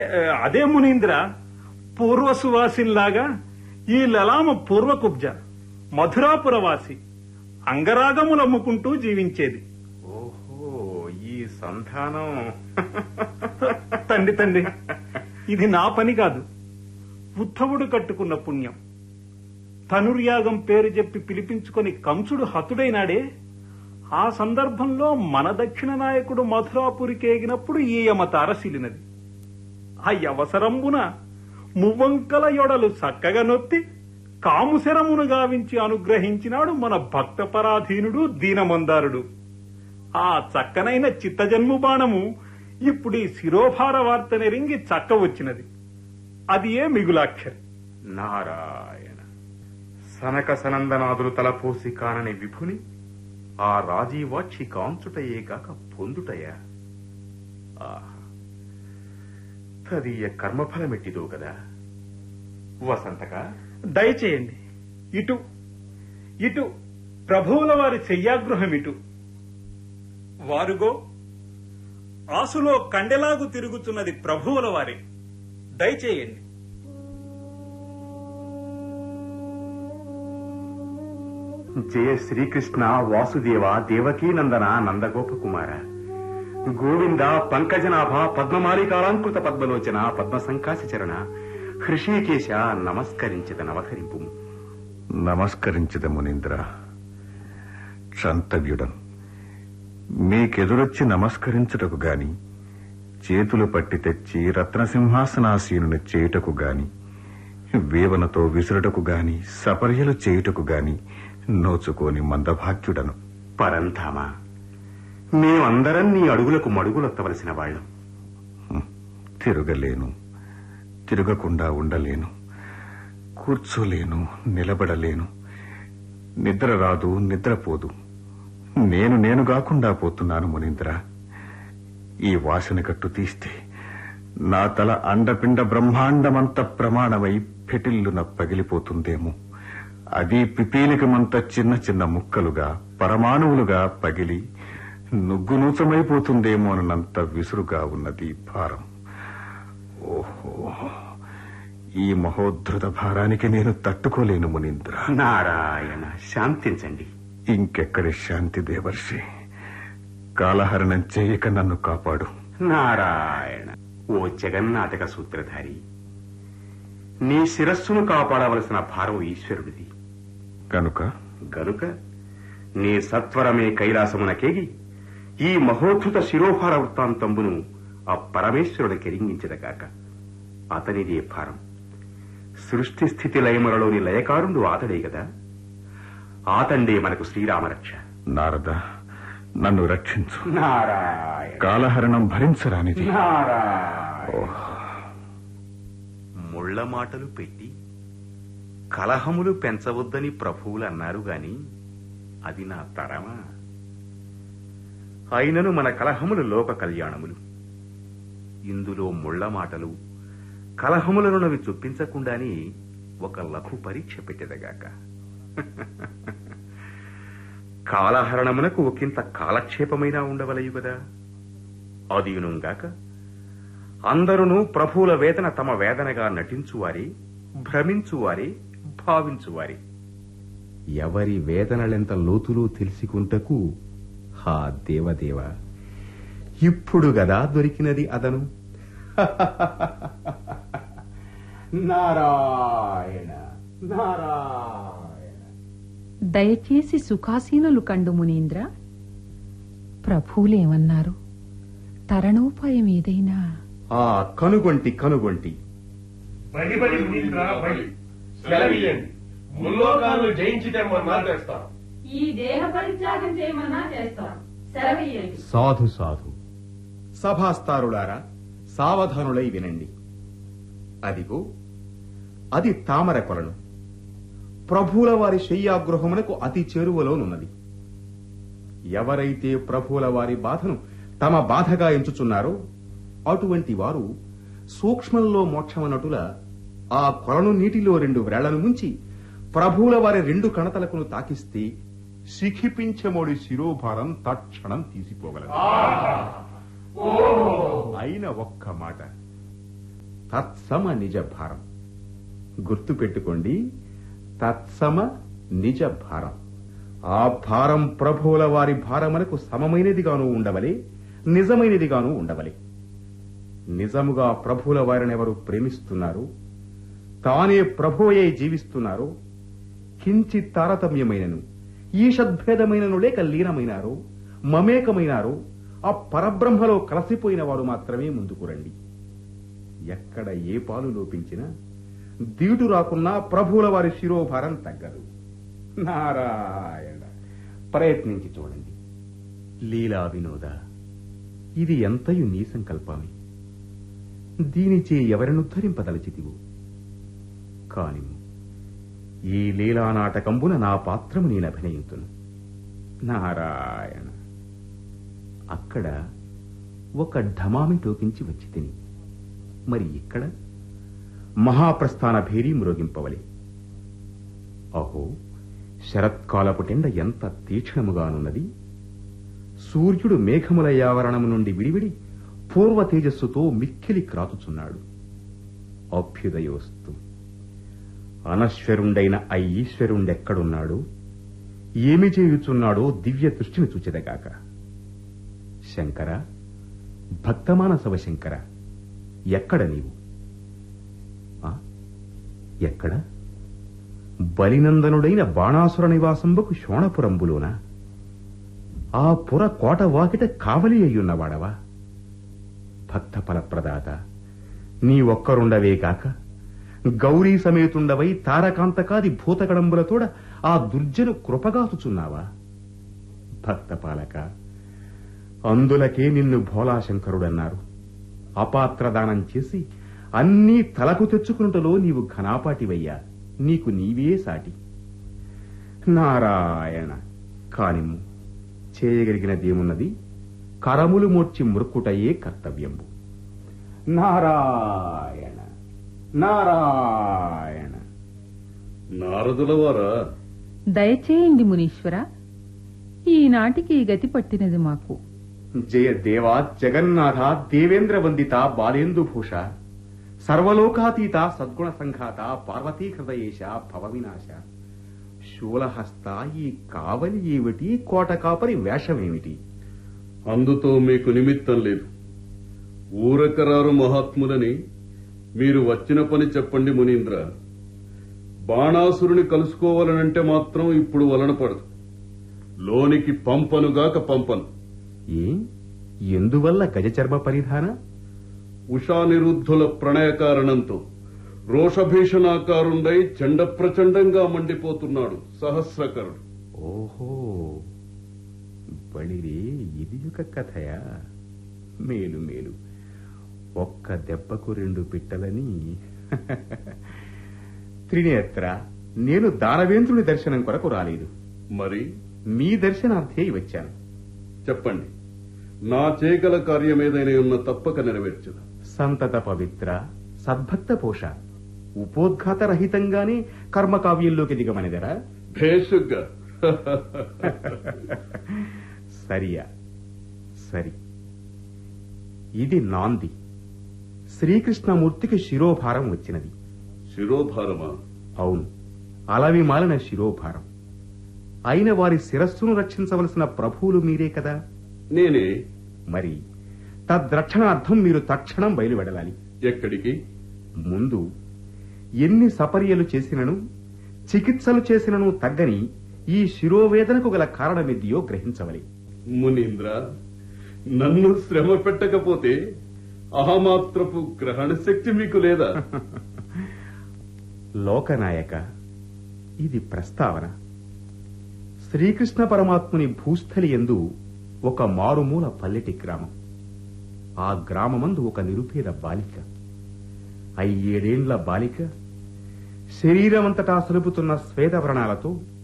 అదే మునీంద్ర పూర్వ సువాసిన్లాగా ఈ లలామ పూర్వ కుబ్జ మధురాపురవాసి అంగరాగములు అమ్ముకుంటూ జీవించేది ఓహో ఈ సంధానం తండ్రి తండ్రి ఇది నా పని కాదు ఉద్ధవుడు కట్టుకున్న పుణ్యం ధనుర్యాగం పేరు చెప్పి పిలిపించుకొని కంసుడు హతుడైనాడే ఆ సందర్భంలో మన దక్షిణ నాయకుడు మధురాపురికేగినప్పుడు ఈ యమ తారసిలినది ఆ అవసరంబున మువ్వంకల యొడలు చక్కగా నొత్తి కాముశరమును గావించి అనుగ్రహించినాడు మన భక్త పరాధీనుడు దీనమందారుడు ఆ చక్కనైన చిత్తజన్ము బాణము ఇప్పుడు ఈ శిరోభార వార్త నెరింగి చక్క వచ్చినది అది ఏ మిగులాక్షరి నారాయణ సనక సనందనాదులు తలపోసి కానని విభుని ఆ రాజీవాక్షి కాంచుటయే కాక పొందుటయా ఆహా తదీయ కర్మఫలమెట్టిదో కదా వసంతక దయచేయండి ఇటు ఇటు ప్రభువుల వారి శయ్యాగృహం ఇటు వారుగో ఆసులో కండెలాగు తిరుగుతున్నది ప్రభువుల వారి దయచేయండి జయ శ్రీకృష్ణ వాసుదేవ దేవకీనందన నందగోప కుమార గోవింద పంకజనాభ పద్మమాలికాలంకృత పద్మలోచన పద్మ సంకాశ చరణ హృషీకేశ నమస్కరించద నవహరింపు నమస్కరించద మునీంద్ర క్షంతవ్యుడన్ మీకెదురొచ్చి నమస్కరించుటకు గాని చేతులు పట్టి తెచ్చి రత్నసింహాసనాసీనుని చేయుటకు గాని వేవనతో విసురుటకు గాని సపర్యలు చేయుటకు గాని నోచుకోని మందభాగ్యుడను పరంధామా మేమందరం నీ అడుగులకు మడుగులొత్తవలసిన వాళ్ళం తిరగలేను తిరగకుండా ఉండలేను కూర్చోలేను నిలబడలేను నిద్ర రాదు నిద్రపోదు నేను నేను కాకుండా పోతున్నాను మునీంద్ర ఈ వాసన కట్టు తీస్తే నా తల అండపిండ బ్రహ్మాండమంత ప్రమాణమై పెటిల్లున పగిలిపోతుందేమో అది పిపీలికమంత చిన్న చిన్న ముక్కలుగా పరమాణువులుగా పగిలి నుగ్గునూచమైపోతుందేమోనన్నంత విసురుగా ఉన్నది ఈ భారం ఓహో ఈ మహోద్ధృత భారానికి నేను తట్టుకోలేను మునీంద్ర నారాయణ శాంతించండి ఇంకెక్కడి శాంతి దేవర్షి కాలహరణం చేయక నన్ను కాపాడు నారాయణ ఓ జగన్నాటక సూత్రధారి నీ శిరస్సును కాపాడవలసిన భారం ఈశ్వరుడిది కనుక గనుక నీ సత్వరమే కైలాసమునకేగి ఈ మహోద్ధృత శిరోభార వృత్తాంతంబును ఆ పరమేశ్వరుడు కెరింగించదగాక అతనిదే భారం సృష్టి స్థితి లయములలోని లయకారుడు ఆతడే గదా ఆతండే మనకు శ్రీరామరక్ష నారద నన్ను రక్షించు నారాయణ కాలహరణం భరించరానిది నారాయణ ముళ్ల మాటలు పెట్టి కలహములు పెంచవద్దని ప్రభువులు అన్నారు గాని అది నా తరమా అయినను మన కలహములు లోక కళ్యాణములు ఇందులో ముళ్ల మాటలు కలహములనున్నవి చొప్పించకుండానే ఒక లఘు పరీక్ష పెట్టెదగాక కాలహరణమునకు ఒకంత కాలక్షేపమైనా ఉండవలయు కదా అదీనుగాక అందరును ప్రభువుల వేదన తమ వేదనగా నటించువారే భ్రమించువారే భావించువారే ఎవరి వేదనలెంత లోతులో తెలుసుకుంటకు హా దేవదేవ ఇప్పుడు గదా దొరికినది అదను నారాయణ నారాయణ దయచేసి సుఖాసీనులు కండు మునీంద్ర ప్రభువులేమన్నారు తరణోపాయం ఏదైనా ఆ కనుగొంటి కనుగొంటి బడి బడి మునీంద్ర బడి సెలవియండి ముల్లోకాలను జయించితేమన్నా తెస్తాం ఈ దేహ పరిత్యాగం చేయమన్నా చేస్తాం సెలవీయండి సాధు సాధు సభాస్తారులారా సావధానులై వినండి అదిగో అది తామర కొలను ప్రభువుల వారి శయ్యాగృహమునకు అతి చేరువలోనున్నది ఎవరైతే ప్రభువుల వారి బాధను తమ బాధగా ఎంచుచున్నారో అటువంటి వారు సూక్ష్మంలో మోక్షమనటుల ఆ కొలను నీటిలో రెండు వ్రేళ్లను ముంచి ప్రభువుల వారి రెండు కణతలకును తాకిస్తే శిఖిపించమోడి శిరోభారం తక్షణం తీసిపోగలదు అయిన ఒక్క మాట తత్సమ నిజ భారం గుర్తు పెట్టుకోండి తత్సమ నిజ భారం ఆ భారం ప్రభువుల వారి భారములకు సమమైనదిగాను ఉండవలే నిజమైనదిగాను ఉండవలే నిజముగా ప్రభువుల వారిని ఎవరు ప్రేమిస్తున్నారు తానే ప్రభువయే జీవిస్తున్నారు కించిత్ తారతమ్యమైనను ఈషద్భేదమైనను లేక లీనమైనారు మమేకమైనారు ఆ పరబ్రహ్మలో కలసిపోయిన వారు మాత్రమే ముందుకు రండి ఎక్కడ ఏ పాలు లోపించినా దీటు రాకున్నా ప్రభువుల వారి శిరోభారం తగ్గదు నారాయణ ప్రయత్నించి చూడండి లీలా వినోద ఇది ఎంతయు నీ సంకల్పమే దీనిచే ఎవరినుద్ధరింపదలచితివు కాని ఈ లీలా నాటకంబున నా పాత్రము నేను అభినయింతును నారాయణ అక్కడ ఒక ఢమామి టోకించి వచ్చి తిని మరి ఇక్కడ మహాప్రస్థాన భేరీ మ్రోగింపవలే అహో శరత్కాలపు టెండ ఎంత తీక్ష్ణముగానున్నది సూర్యుడు మేఘముల యావరణము నుండి విడివిడి పూర్వ తేజస్సుతో మిక్కిలి క్రాతుచున్నాడు అభ్యుదయోస్తు అనశ్వరుండైన ఆ ఈశ్వరుండెక్కడున్నాడు ఏమి చేయుచున్నాడో దివ్య దృష్టిని చూచెదగాక శంకర భక్తమానసవ శంకర ఎక్కడ నీవు ఆ? ఎక్కడ బలినందనుడైన బాణాసుర నివాసంబకు శోణపురంబులోన ఆ పుర కోట వాకిట కావలి అయ్యున్నవాడవా భక్త ఫలప్రదాత నీ ఒక్కరుండవే కాక గౌరీ సమేతుండవై తారకాంతకాది భూతకడంబులతోడ ఆ దుర్జను కృపగాచుచున్నావా భక్తపాలక అందులకే నిన్ను భోలాశంకరుడన్నారు అపాత్రదానం చేసి అన్నీ తలకు తెచ్చుకున్నటలో నీవు ఘనాపాటివయ్యా నీకు నీవే సాటి నారాయణ కానిమ్ము చేయగలిగినదేమున్నది కరములు మోర్చి మృక్కుటయే కర్తవ్యంబు నారాయణ నారాయణ నారదుల వారా దయచేయండి మునీశ్వర ఈనాటికి ఈ గతి పట్టినది మాకు జయ దేవా జగన్నాథ దేవేంద్ర వందిత బాలేందు భూష సర్వలోకాతీత సద్గుణ సంఘాత పార్వతీ హృదయేశ భవవినాశ శూలహస్త ఈ కావలి ఏమిటి కోట కాపరి వేషమేమిటి అందుతో మీకు నిమిత్తం లేదు ఊరకరారు మహాత్ములని మీరు వచ్చిన పని చెప్పండి మునీంద్ర బాణాసురుని కలుసుకోవాలనంటే మాత్రం ఇప్పుడు వలన పడదు లోనికి పంపనుగాక పంపను ఏ ఎందువల్ల గజచర్మ పరిధాన ఉషానిరుద్ధుల ప్రణయ కారణంతో రోషభీషణాకారుండై చండ ప్రచండంగా మండిపోతున్నాడు సహస్రకరుడు ఓహో బళిరే ఇది ఒక కథయా మేలు మేలు ఒక్క దెబ్బకు రెండు పిట్టలని త్రినేత్ర నేను దానవేంద్రుని దర్శనం కొరకు రాలేదు మరి మీ దర్శనార్థే వచ్చాను చెప్పండి నా చేయగల కార్యం ఏదైనా ఉన్న తప్పక నెరవేర్చదు సంతత పవిత్ర సద్భక్త పోష ఉపోద్ఘాత రహితంగానే కర్మకావ్యంలోకి దిగమనిదరా భేషుగ్గా సరియా సరి ఇది నాంది శ్రీకృష్ణమూర్తికి శిరోభారం వచ్చినది శిరోభారమా అవును అలవి మాలిన శిరోభారం అయిన వారి శిరస్సును రక్షించవలసిన ప్రభువులు మీరే కదా నేనే మరి తద్రక్షణార్థం మీరు తక్షణం బయలువెడలాలి ఎక్కడికి ముందు ఎన్ని సపర్యలు చేసినను చికిత్సలు చేసినను తగ్గని ఈ శిరోవేదనకు గల కారణమిదియో గ్రహించవలి మునీంద్ర నన్ను శ్రమ పెట్టకపోతే అహమాత్రపు గ్రహణ శక్తి మీకు లేదా లోకనాయక ఇది ప్రస్తావన శ్రీకృష్ణ పరమాత్ముని భూస్థలి ఎందు ఒక మారుమూల పల్లెటి గ్రామం ఆ గ్రామమందు ఒక నిరుపేద బాలిక అయ్యేడేండ్ల బాలిక శరీరమంతటా సలుపుతున్న శ్వేతవ్రణాలతో